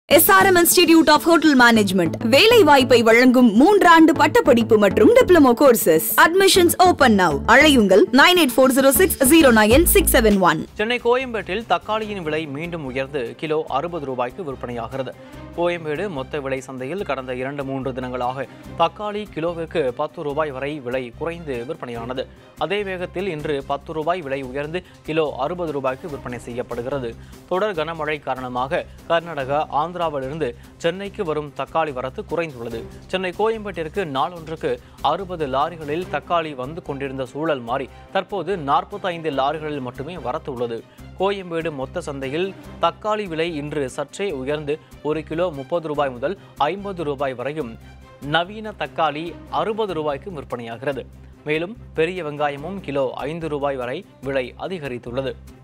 SRM institute of hotel management வேலை வாய்ப்பை வழங்கும் மூன்றாண்டு பட்டப்படிப்பு மற்றும் diploma courses admissions open now அழையுங்கள் nine eight four zero six zero nine six seven one Chennai கோயம்பேட்டில் தக்காளியின் விலை மீண்டும் உயர்ந்து கிலோ அறுபது ரூபாய்க்கு விற்பனையாகிறது கோயம்பேடு மொத்த விலை சந்தையில் கடந்த இரண்டு மூன்று தினங்களாக தக்காளி கிலோவிற்கு பத்து ரூபாய் வரை விலை குறைந்து விற்பனையானது அதே வேகத்தில் இன்று பத்து ரூபாய் விலை உயர்ந்து கிலோ அறுபது ரூபாய்க்கு விற்பனை செய்யப்படுகிறது தொடர் கனமழை காரணமாக கர்நாடகா ஆந்திராவிலிருந்து சென்னைக்கு வரும் தக்காளி வரத்து குறைந்துள்ளது சென்னை கோயம்பேட்டிற்கு நாளொன்றுக்கு அறுபது லாரிகளில் தக்காளி வந்து கொண்டிருந்த சூழல் மாறி தற்போது நாற்பத்தைந்து லாரிகளில் மட்டுமே வரத்து உள்ளது கோயம்பேடு மொத்த சந்தையில் தக்காளி விலை இன்று சற்றே உயர்ந்து ஒரு கிலோ முப்பது ரூபாய் முதல் ஐம்பது ரூபாய் வரையும் நவீன தக்காளி அறுபது ரூபாய்க்கு விற்பனையாகிறது மேலும் பெரிய வெங்காயமும் கிலோ ஐந்து ரூபாய் வரை விலை அதிகரித்துள்ளது